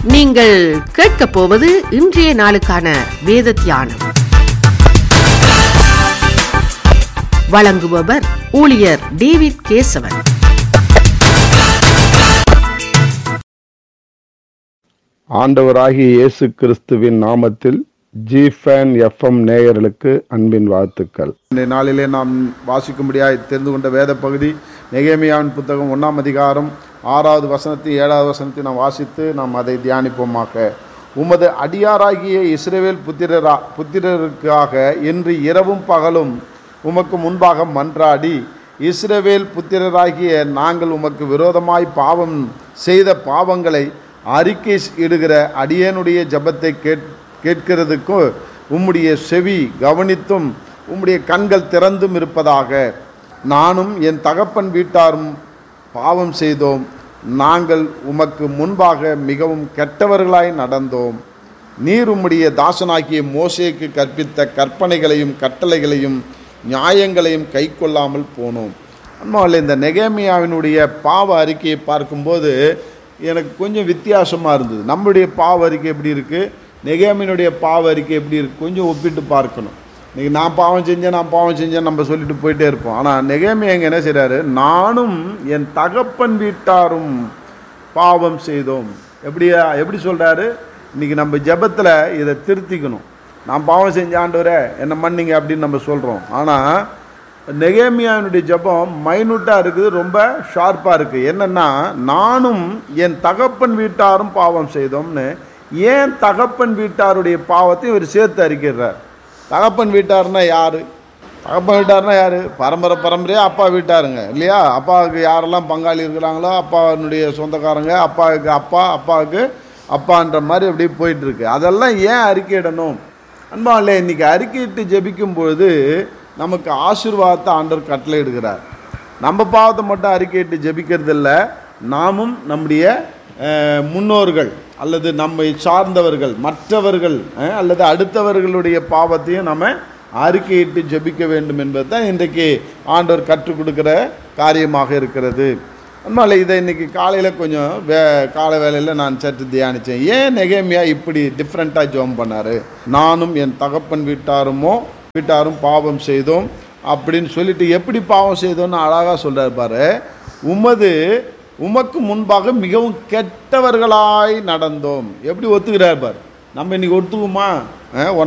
நீங்கள் கேட்கப் போவது இன்றைய நாளுக்கான வேத தியானம் வழங்குபவர் ஊழியர் டேவிட் கேசவன் ஆண்டவராகிய இயேசு கிறிஸ்துவின் நாமத்தில் ஜிஃபேன் எஃப்எம் நேயர்களுக்கு அன்பின் வாழ்த்துக்கள் இந்த நாளிலே நாம் வாசிக்கும்படியாய் தெரிந்து கொண்ட வேத பகுதி நெகேமியாவின் புத்தகம் ஒன்றாம் அதிகாரம் ஆறாவது வசனத்தை ஏழாவது வசனத்தை நாம் வாசித்து நாம் அதை தியானிப்போமாக உமது அடியாராகிய இஸ்ரவேல் புத்திரரா புத்திரருக்காக இன்று இரவும் பகலும் உமக்கு முன்பாக மன்றாடி இஸ்ரவேல் புத்திரராகிய நாங்கள் உமக்கு விரோதமாய் பாவம் செய்த பாவங்களை அறிக்கை இடுகிற அடியனுடைய ஜெபத்தை கேட் கேட்கிறதுக்கும் உம்முடைய செவி கவனித்தும் உம்முடைய கண்கள் திறந்தும் இருப்பதாக நானும் என் தகப்பன் வீட்டாரும் பாவம் செய்தோம் நாங்கள் உமக்கு முன்பாக மிகவும் கெட்டவர்களாய் நடந்தோம் நீர் உம்முடைய தாசனாகிய மோசேக்கு கற்பித்த கற்பனைகளையும் கட்டளைகளையும் நியாயங்களையும் கை கொள்ளாமல் போனோம் அன்பாவில் இந்த நெகேமியாவினுடைய பாவ அறிக்கையை பார்க்கும்போது எனக்கு கொஞ்சம் வித்தியாசமாக இருந்தது நம்முடைய பாவ அறிக்கை எப்படி இருக்குது நெகேமியனுடைய பாவ அறிக்கை எப்படி இருக்குது கொஞ்சம் ஒப்பிட்டு பார்க்கணும் இன்றைக்கி நான் பாவம் செஞ்சேன் நான் பாவம் செஞ்சேன் நம்ம சொல்லிட்டு போயிட்டே இருப்போம் ஆனால் நெகேமியா எங்க என்ன செய்கிறாரு நானும் என் தகப்பன் வீட்டாரும் பாவம் செய்தோம் எப்படியா எப்படி சொல்கிறாரு இன்றைக்கி நம்ம ஜெபத்தில் இதை திருத்திக்கணும் நான் பாவம் செஞ்ச ஆண்டவரே என்ன மன்னிங்க அப்படின்னு நம்ம சொல்கிறோம் ஆனால் நெகேமியாவினுடைய ஜெபம் மைனூட்டாக இருக்குது ரொம்ப ஷார்ப்பாக இருக்குது என்னென்னா நானும் என் தகப்பன் வீட்டாரும் பாவம் செய்தோம்னு ஏன் தகப்பன் வீட்டாருடைய பாவத்தை இவர் சேர்த்து அறிக்கிறார் தகப்பன் வீட்டார்னா யார் தகப்பன் வீட்டார்னா யார் பரம்பரை பரம்பரையாக அப்பா வீட்டாருங்க இல்லையா அப்பாவுக்கு யாரெல்லாம் பங்காளி இருக்கிறாங்களோ அப்பாவினுடைய சொந்தக்காரங்க அப்பாவுக்கு அப்பா அப்பாவுக்கு அப்பான்ற மாதிரி அப்படியே போயிட்டுருக்கு அதெல்லாம் ஏன் அறிக்கையிடணும் அன்பாலே இன்றைக்கி அறிக்கையிட்டு ஜெபிக்கும் பொழுது நமக்கு ஆசீர்வாதத்தை ஆண்டவர் கட்டளை எடுக்கிறார் நம்ம பாவத்தை மட்டும் அறிக்கையிட்டு ஜெபிக்கிறது இல்லை நாமும் நம்முடைய அஹ், முன்னோர்கள் அல்லது நம்மை சார்ந்தவர்கள் மற்றவர்கள் அஹ், அல்லது அடுத்தவர்களுடைய பாவத்தையும் நம்ம அறிக்கையிட்டு ஜெபிக்க வேண்டும் என்பது தான் இன்றைக்கு ஆண்டவர் கற்றுக் கொடுக்கிற காரியமாக இருக்கிறது அதனால இதை இன்னைக்கு காலையில் கொஞ்சம் வே காலை வேலையில் நான் சற்று தியானித்தேன் ஏன் நெகேமியா இப்படி டிஃப்ரெண்ட்டாக ஜெபம் பண்ணார் நானும் என் தகப்பன் வீட்டாருமோ வீட்டாரும் பாவம் செய்தோம் அப்படின்னு சொல்லிட்டு எப்படி பாவம் செய்தோம்னு அழகாக சொல்கிறார் பாரு உமது உமக்கு முன்பாக மிகவும் கெட்டவர்களாய் நடந்தோம் எப்படி ஒத்துக்கிறார் பாரு நம்ம இன்னைக்கு ஒத்துக்குமா அஹ்,